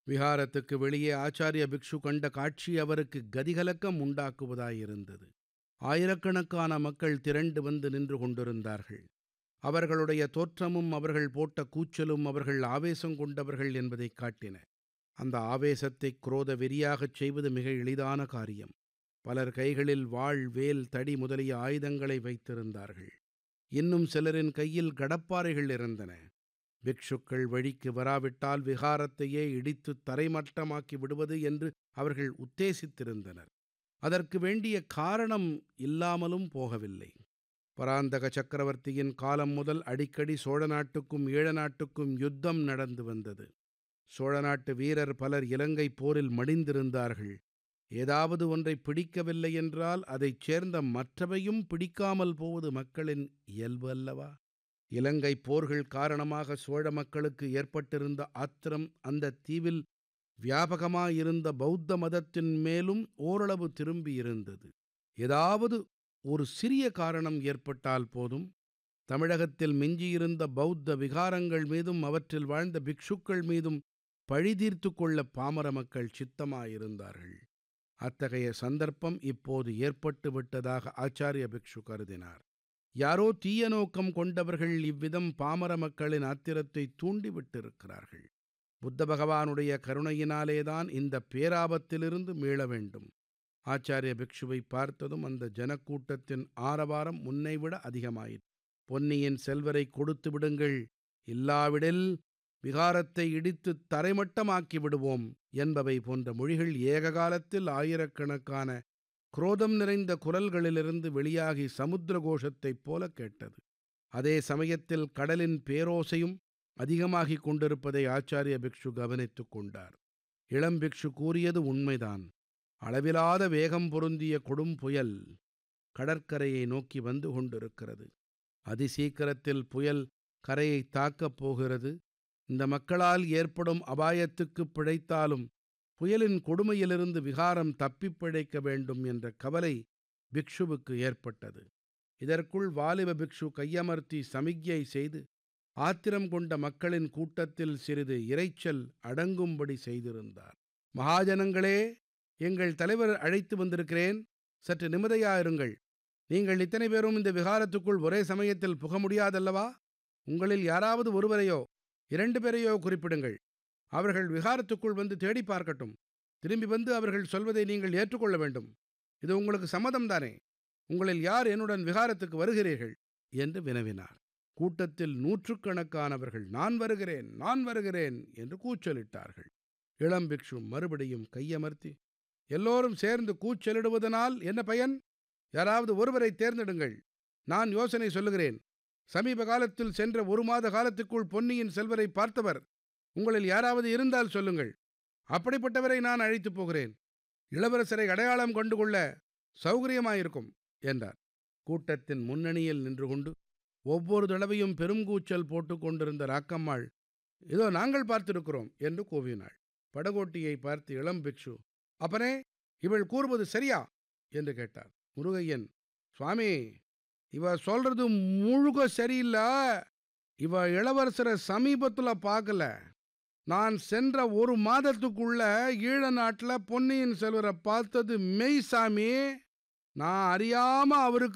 விஹாரத்துக்கு வெளியே ஆச்சார்ய பிக்ஷு கண்ட காட்சி அவருக்கு கதிகலக்கம் உண்டாக்குவதாயிருந்தது ஆயிரக்கணக்கான மக்கள் திரண்டு வந்து நின்று கொண்டிருந்தார்கள் அவர்களுடைய தோற்றமும் அவர்கள் போட்ட கூச்சலும் அவர்கள் ஆவேசம் கொண்டவர்கள் என்பதைக் காட்டின அந்த ஆவேசத்தை குரோத வெறியாகச் செய்வது மிக எளிதான காரியம் பலர் கைகளில் வாள் வேல் தடி முதலிய ஆயுதங்களை வைத்திருந்தார்கள் இன்னும் சிலரின் கையில் கடப்பாறைகள் இருந்தன பிக்ஷுக்கள் வழிக்கு வராவிட்டால் விகாரத்தையே இடித்து தரைமட்டமாக்கி விடுவது என்று அவர்கள் உத்தேசித்திருந்தனர் அதற்கு வேண்டிய காரணம் இல்லாமலும் போகவில்லை பராந்தக சக்கரவர்த்தியின் காலம் முதல் அடிக்கடி சோழ நாட்டுக்கும் ஈழ நாட்டுக்கும் யுத்தம் நடந்து வந்தது சோழ நாட்டு வீரர் பலர் இலங்கை போரில் மடிந்திருந்தார்கள் ஏதாவது ஒன்றை பிடிக்கவில்லை என்றால் அதைச் சேர்ந்த மற்றவையும் பிடிக்காமல் போவது மக்களின் இயல்பு அல்லவா இலங்கை போர்கள் காரணமாக சோழ மக்களுக்கு ஏற்பட்டிருந்த ஆத்திரம் அந்த தீவில் வியாபகமாயிருந்த பௌத்த மதத்தின் மேலும் ஓரளவு திரும்பியிருந்தது ஏதாவது ஒரு சிறிய காரணம் ஏற்பட்டால் போதும் தமிழகத்தில் மிஞ்சியிருந்த பௌத்த விகாரங்கள் மீதும் அவற்றில் வாழ்ந்த பிக்ஷுக்கள் மீதும் பழிதீர்த்து கொள்ள பாமர மக்கள் சித்தமாயிருந்தார்கள் அத்தகைய சந்தர்ப்பம் இப்போது ஏற்பட்டு விட்டதாக ஆச்சாரிய பிக்ஷு கருதினார் யாரோ தீய நோக்கம் கொண்டவர்கள் இவ்விதம் பாமர மக்களின் ஆத்திரத்தை தூண்டிவிட்டிருக்கிறார்கள் புத்த பகவானுடைய கருணையினாலேதான் இந்த பேராபத்திலிருந்து மீள வேண்டும் ஆச்சாரிய பிக்ஷுவை பார்த்ததும் அந்த ஜனக்கூட்டத்தின் ஆரவாரம் முன்னைவிட அதிகமாயிற்று பொன்னியின் செல்வரை கொடுத்து விடுங்கள் இல்லாவிடில் விகாரத்தை இடித்து தரைமட்டமாக்கி விடுவோம் என்பவை போன்ற மொழிகள் ஏக காலத்தில் ஆயிரக்கணக்கான குரோதம் நிறைந்த குரல்களிலிருந்து வெளியாகி சமுத்திர கோஷத்தைப் போல கேட்டது அதே சமயத்தில் கடலின் பேரோசையும் அதிகமாகிக் கொண்டிருப்பதை ஆச்சாரிய பிக்ஷு கவனித்துக் கொண்டார் இளம் பிக்ஷு கூறியது உண்மைதான் அளவிலாத வேகம் பொருந்திய கொடும் புயல் கடற்கரையை நோக்கி வந்து கொண்டிருக்கிறது அதிசீக்கிரத்தில் புயல் கரையை தாக்கப் போகிறது இந்த மக்களால் ஏற்படும் அபாயத்துக்கு பிழைத்தாலும் புயலின் கொடுமையிலிருந்து விகாரம் தப்பிப் பிழைக்க வேண்டும் என்ற கவலை பிக்ஷுவுக்கு ஏற்பட்டது இதற்குள் வாலிப பிக்ஷு கையமர்த்தி சமிக்ஞை செய்து ஆத்திரம் கொண்ட மக்களின் கூட்டத்தில் சிறிது இரைச்சல் அடங்கும்படி செய்திருந்தார் மகாஜனங்களே எங்கள் தலைவர் அழைத்து வந்திருக்கிறேன் சற்று நிம்மதியாயிருங்கள் நீங்கள் இத்தனை பேரும் இந்த விகாரத்துக்குள் ஒரே சமயத்தில் புக முடியாதல்லவா உங்களில் யாராவது ஒருவரையோ இரண்டு பேரையோ குறிப்பிடுங்கள் அவர்கள் விகாரத்துக்குள் வந்து தேடி பார்க்கட்டும் திரும்பி வந்து அவர்கள் சொல்வதை நீங்கள் ஏற்றுக்கொள்ள வேண்டும் இது உங்களுக்கு சம்மதம்தானே உங்களில் யார் என்னுடன் விகாரத்துக்கு வருகிறீர்கள் என்று வினவினார் கூட்டத்தில் நூற்றுக்கணக்கானவர்கள் நான் வருகிறேன் நான் வருகிறேன் என்று கூச்சலிட்டார்கள் இளம் பிக்ஷு மறுபடியும் கையமர்த்தி எல்லோரும் சேர்ந்து கூச்சலிடுவதனால் என்ன பயன் யாராவது ஒருவரை தேர்ந்தெடுங்கள் நான் யோசனை சொல்லுகிறேன் சமீப காலத்தில் சென்ற ஒரு மாத காலத்துக்குள் பொன்னியின் செல்வரை பார்த்தவர் உங்களில் யாராவது இருந்தால் சொல்லுங்கள் அப்படிப்பட்டவரை நான் அழைத்துப் போகிறேன் இளவரசரை அடையாளம் கண்டு கொள்ள சௌகரியமாயிருக்கும் என்றார் கூட்டத்தின் முன்னணியில் நின்று கொண்டு ஒவ்வொரு தடவையும் பெருங்கூச்சல் போட்டு கொண்டிருந்த ராக்கம்மாள் இதோ நாங்கள் பார்த்திருக்கிறோம் என்று கூவினாள் படகோட்டியை பார்த்து இளம் பிக்ஷு அப்பனே இவள் கூறுவது சரியா என்று கேட்டார் முருகையன் சுவாமி இவ சொல்றது முழுக சரியில்லை இவ இளவரசரை சமீபத்துல பார்க்கல நான் சென்ற ஒரு மாதத்துக்குள்ள ஈழ நாட்டில் பொன்னியின் செல்வரை பார்த்தது மெய் சாமி நான் அறியாம அவருக்கு